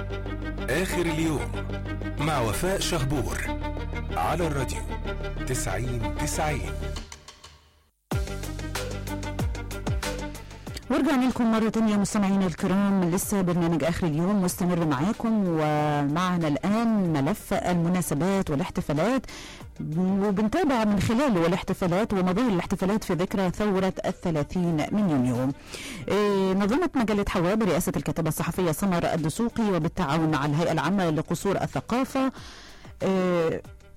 آخر اليوم مع وفاء شهبور على الراديو تسعين تسعين ورجعنا لكم مرة تانية مستمعينا الكرام لسه برنامج آخر اليوم مستمر معاكم ومعنا الآن ملف المناسبات والاحتفالات وبنتابع من خلاله الاحتفالات ومضي الاحتفالات في ذكرى ثورة الثلاثين من يونيو إيه، نظمت مجلة حواء برئاسة الكاتبة الصحفية سمر الدسوقي وبالتعاون مع الهيئة العامة لقصور الثقافة إيه،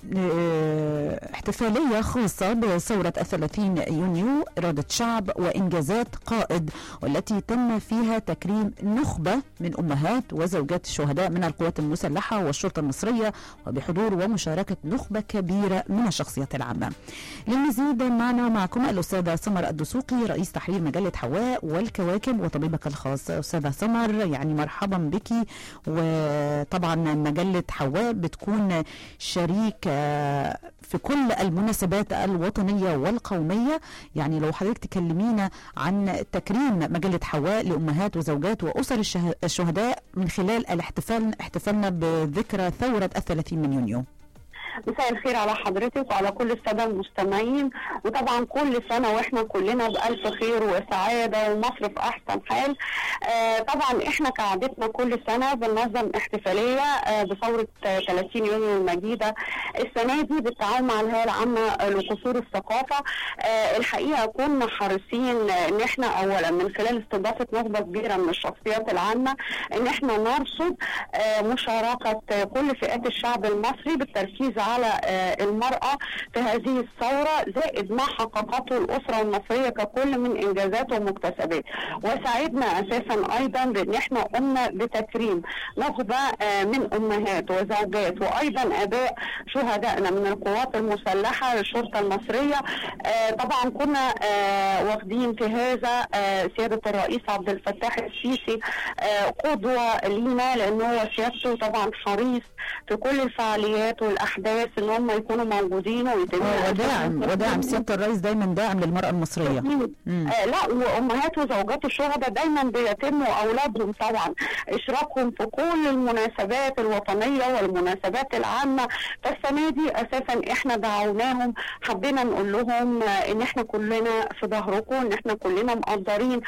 إيه، احتفالية خاصة بثورة الثلاثين يونيو إرادة شعب وإنجازات قائد والتي تم فيها تكريم نخبة من أمهات وزوجات الشهداء من القوات المسلحة والشرطة المصرية وبحضور ومشاركة نخبة كبيرة من الشخصيات العامة للمزيد معنا معكم الأستاذة سمر الدسوقي رئيس تحرير مجلة حواء والكواكب وطبيبك الخاص أستاذة سمر يعني مرحبا بك وطبعا مجلة حواء بتكون شريك آه، في كل المناسبات الوطنية والقومية يعني لو حضرتك تكلمينا عن تكريم مجلة حواء لأمهات وزوجات وأسر الشه- الشهداء من خلال الاحتفال احتفالنا بذكرى ثورة الثلاثين من يونيو مساء الخير على حضرتك وعلى كل الساده المستمعين وطبعا كل سنه واحنا كلنا بالف خير وسعاده ومصر في احسن حال آه طبعا احنا كعادتنا كل سنه بننظم احتفاليه آه بثوره آه 30 يونيو المجيده السنه دي بالتعاون مع الهيئه العامه لقصور الثقافه آه الحقيقه كنا حريصين ان احنا اولا من خلال استضافه نخبه كبيره من الشخصيات العامه ان احنا نرصد آه مشاركه آه كل فئات الشعب المصري بالتركيز على آه المراه في هذه الثوره زائد ما حققته الاسره المصريه ككل من انجازات ومكتسبات وساعدنا اساسا ايضا بان احنا قمنا بتكريم نخبه آه من امهات وزوجات وايضا اباء شهدائنا من القوات المسلحه للشرطه المصريه آه طبعا كنا آه واخدين في هذا آه سياده الرئيس عبد الفتاح السيسي آه قدوه لينا لان هو سيادته طبعا حريص في كل الفعاليات والاحداث ان هم يكونوا موجودين ويتم آه، وداعم وداعم سيادة الرئيس دايما داعم للمرأة المصرية مم. آه لا وامهات وزوجات الشهداء دايما بيتموا اولادهم طبعا اشراكهم في كل المناسبات الوطنيه والمناسبات العامه فالسنه دي اساسا احنا دعوناهم حبينا نقول لهم آه ان احنا كلنا في ظهركم ان احنا كلنا مقدرين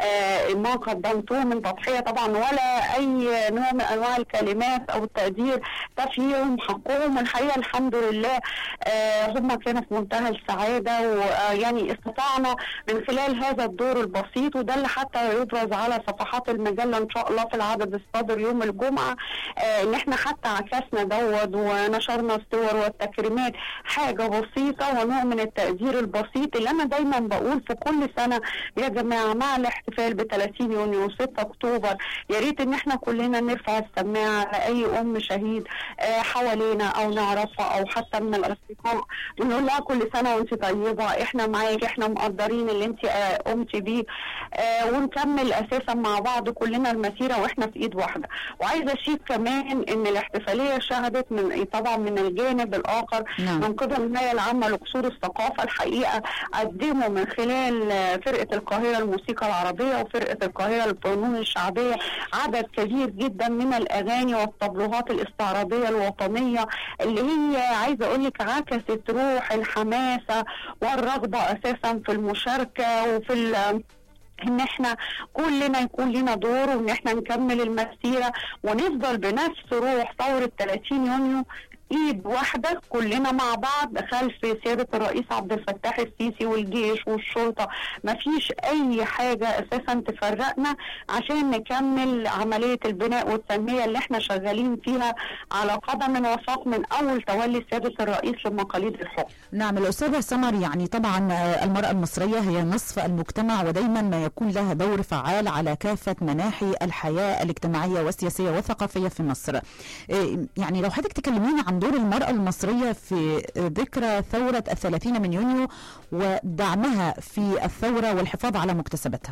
آه ما قدمتوه من تضحيه طبعا ولا اي نوع من انواع الكلمات او التقدير ده فيهم حقهم الحقيقه الحمد لله آه هم كانوا في منتهى السعاده ويعني استطعنا من خلال هذا الدور البسيط وده اللي حتى يبرز على صفحات المجله ان شاء الله في العدد الصادر يوم الجمعه آه ان احنا حتى عكسنا دوت ونشرنا الصور والتكريمات حاجه بسيطه ونوع من التقدير البسيط اللي انا دايما بقول في كل سنه يا جماعه مع الاحتفال ب 30 يونيو و6 اكتوبر يا ريت ان احنا كلنا نرفع السماعه على اي ام شهيد آه حوالينا او نعرفها او حتى من الاصدقاء ونقول لها كل سنه وانت طيبه احنا معاك احنا مقدرين اللي انت آه قمتي بيه آه ونكمل اساسا مع بعض كلنا المسيره واحنا في ايد واحده وعايزه اشيد كمان ان الاحتفاليه شهدت من طبعا من الجانب الاخر نعم. من قبل الهيئه العامه لقصور الثقافه الحقيقه قدموا من خلال آه، فرقه القاهره الموسيقى العربيه وفرقه القاهره للفنون الشعبيه عدد كبير جدا من الاغاني والطبلوهات الاستعراضيه الوطنيه اللي هي عايزه اقول لك عكست روح الحماسه والرغبه اساسا في المشاركه وفي ال- ان احنا كلنا يكون لنا دور وان احنا نكمل المسيره ونفضل بنفس روح ثوره 30 يونيو ايد واحده كلنا مع بعض خلف سياده الرئيس عبد الفتاح السيسي والجيش والشرطه مفيش اي حاجه اساسا تفرقنا عشان نكمل عمليه البناء والتنميه اللي احنا شغالين فيها على قدم وساق من اول تولي سياده الرئيس لمقاليد الحكم نعم الأستاذة سمر يعني طبعا آه، المرأة المصرية هي نصف المجتمع ودايما ما يكون لها دور فعال على كافة مناحي الحياة الاجتماعية والسياسية والثقافية في مصر آه، يعني لو حضرتك تكلمينا عن دور المرأة المصرية في ذكرى ثورة الثلاثين من يونيو ودعمها في الثورة والحفاظ على مكتسباتها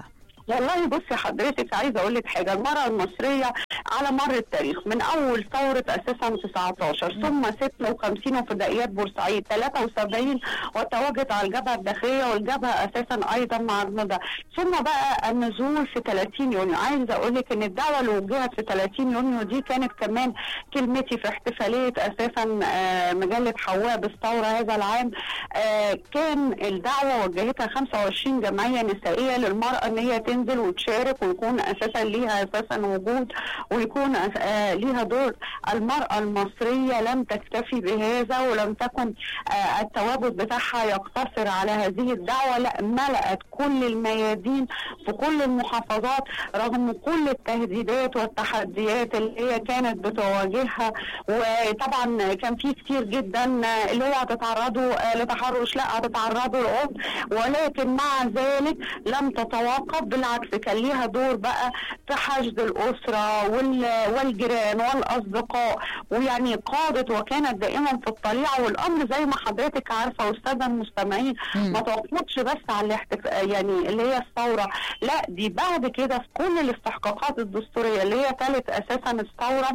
والله بصي حضرتك عايزه اقول لك حاجه المراه المصريه على مر التاريخ من اول ثوره اساسا 19 ثم 56 وفدائيات بورسعيد 73 وتواجد على الجبهه الداخليه والجبهه اساسا ايضا مع الندى ثم بقى النزول في 30 يونيو عايزه اقول لك ان الدعوه اللي وجهت في 30 يونيو دي كانت كمان كلمتي في احتفاليه اساسا آه، مجله حواء بالثوره هذا العام آه، كان الدعوه وجهتها 25 جمعيه نسائيه للمراه ان هي تنزل وتشارك ويكون اساسا ليها اساسا وجود ويكون أس- آه، ليها دور المراه المصريه لم تكتفي بهذا ولم تكن آه، التواجد بتاعها يقتصر على هذه الدعوه لا ملأت كل الميادين في كل المحافظات رغم كل التهديدات والتحديات اللي هي كانت بتواجهها وطبعا كان في كتير جدا آه، اللي هو هتتعرضوا آه، لتحرش لا هتتعرضوا لعنف ولكن مع ذلك لم تتوقف بالعكس كان ليها دور بقى في حشد الاسره وال- والجيران والاصدقاء ويعني قادت وكانت دائما في الطليعه والامر زي ما حضرتك عارفه والساده المستمعين مم. ما توقفتش بس على الاحتف... يعني اللي هي الثوره لا دي بعد كده في كل الاستحقاقات الدستوريه اللي هي ثالث اساسا الثوره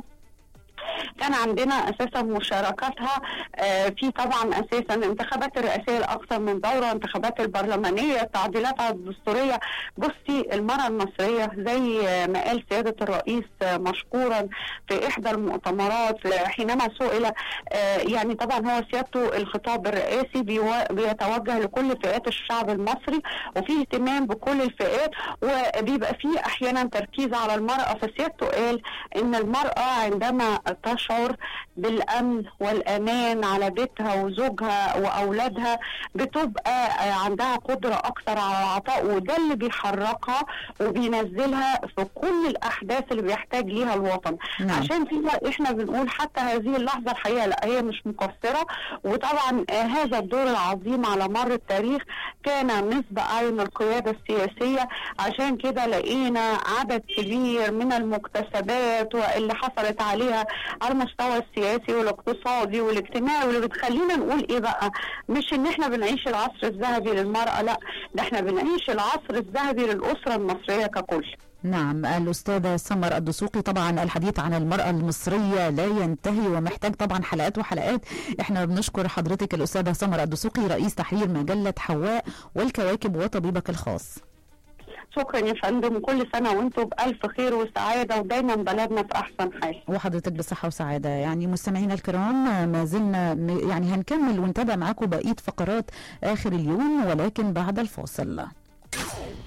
كان عندنا اساسا مشاركتها آه، في طبعا اساسا الانتخابات الرئاسيه لاكثر من دوره انتخابات البرلمانيه تعديلاتها الدستوريه بصي المراه المصريه زي آه، ما قال سياده الرئيس آه، مشكورا في احدى المؤتمرات آه، حينما سئل آه، يعني طبعا هو سيادته الخطاب الرئاسي بيو- بيتوجه لكل فئات الشعب المصري وفي اهتمام بكل الفئات وبيبقى فيه احيانا تركيز على المراه فسيادته قال ان المراه عندما تشعر بالامن والامان على بيتها وزوجها واولادها بتبقى آه، عندها قدره اكثر على العطاء وده اللي بيحركها وبينزلها في كل الاحداث اللي بيحتاج ليها الوطن نعم. عشان كده احنا بنقول حتى هذه اللحظه الحقيقه لا هي مش مقصره وطبعا آه، هذا الدور العظيم على مر التاريخ كان نصب عين القياده السياسيه عشان كده لقينا عدد كبير من المكتسبات واللي حصلت عليها على المستوى السياسي والاقتصادي والاجتماعي واللي بتخلينا نقول ايه بقى مش ان احنا بنعيش العصر الذهبي للمراه لا ده احنا بنعيش العصر الذهبي للاسره المصريه ككل نعم الأستاذة سمر الدسوقي طبعا الحديث عن المرأة المصرية لا ينتهي ومحتاج طبعا حلقات وحلقات احنا بنشكر حضرتك الأستاذة سمر الدسوقي رئيس تحرير مجلة حواء والكواكب وطبيبك الخاص شكرا يا فندم كل سنه وانتم بالف خير وسعاده ودايما بلدنا في احسن حال وحضرتك بصحة وسعادة يعني مستمعينا الكرام ما زلنا م- يعني هنكمل ونتابع معاكم بقية فقرات آخر اليوم ولكن بعد الفاصل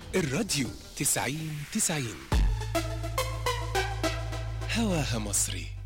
الراديو تسعين تسعين هواها مصري